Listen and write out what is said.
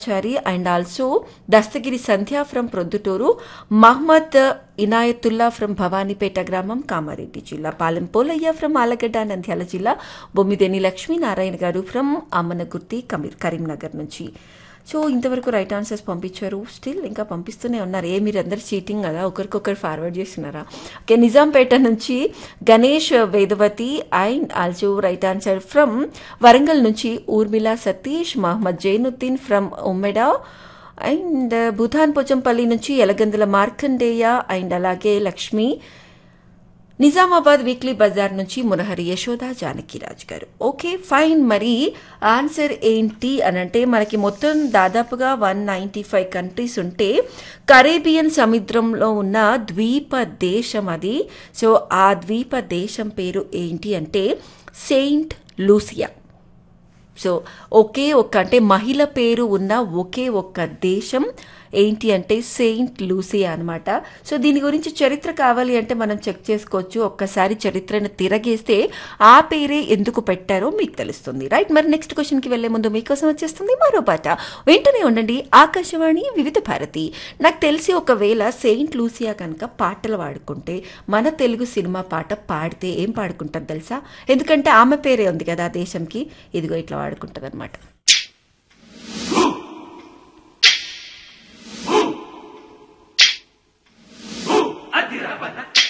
Chari and also Dastagiri Sandhya from Proddatur Mohammed Inayatullah from Bhavanipeta గ్రామం కామారెడ్డి జిల్లా Palem Polaiah from Allagadda Nandyal జిల్లా బొమ్మిదేని లక్ష్మీనారాయణ గారు ఫ్రమ్ అమ్మనగుర్తి కమీర్ కరీంనగర్ నుంచి సో ఇంతవరకు రైట్ ఆన్సర్స్ పంపించారు స్టిల్ ఇంకా పంపిస్తూనే ఉన్నారు ఏ మీరు అందరు చీటింగ్ కదా ఒకరికొకరు ఫార్వర్డ్ చేస్తున్నారా ఓకే నిజాంపేట నుంచి Ganesh Vedavathi and also right answer from Warangal నుంచి ఊర్మిళ సతీష్ మహమ్మద్ జైనుద్దీన్ ఫ్రమ్ ఉమ్మెడా అండ్ భూతాన్ పోచంపల్లి నుంచి ఎలగందుల మార్కండేయ అండ్ అలాగే లక్ష్మి నిజామాబాద్ వీక్లీ బజార్ నుంచి మునహరి యశోద జానకిరాజ్ గారు ఓకే ఫైన్ మరి ఆన్సర్ ఏంటి అని అంటే మనకి మొత్తం దాదాపుగా వన్ నైంటీ ఫైవ్ కంట్రీస్ ఉంటే కరేబియన్ సముద్రంలో ఉన్న ద్వీప దేశం అది సో ఆ ద్వీప దేశం పేరు ఏంటి అంటే సెయింట్ లూసియా సో ఒకే ఒక్క అంటే మహిళ పేరు ఉన్న ఒకే ఒక్క దేశం ఏంటి అంటే సెయింట్ లూసియా అనమాట సో దీని గురించి చరిత్ర కావాలి అంటే మనం చెక్ చేసుకోవచ్చు ఒక్కసారి చరిత్రను తిరగేస్తే ఆ పేరే ఎందుకు పెట్టారో మీకు తెలుస్తుంది రైట్ మరి నెక్స్ట్ క్వశ్చన్కి వెళ్లే ముందు మీకోసం వచ్చేస్తుంది మరో పాట వెంటనే ఉండండి ఆకాశవాణి వివిధ భారతి నాకు తెలిసి ఒకవేళ సెయింట్ లూసియా కనుక పాటలు పాడుకుంటే మన తెలుగు సినిమా పాట పాడితే ఏం పాడుకుంటుంది తెలుసా ఎందుకంటే ఆమె పేరే ఉంది కదా ఆ దేశంకి ఇదిగో ఇట్లా వాడుకుంటుంది అనమాట అదిరా బల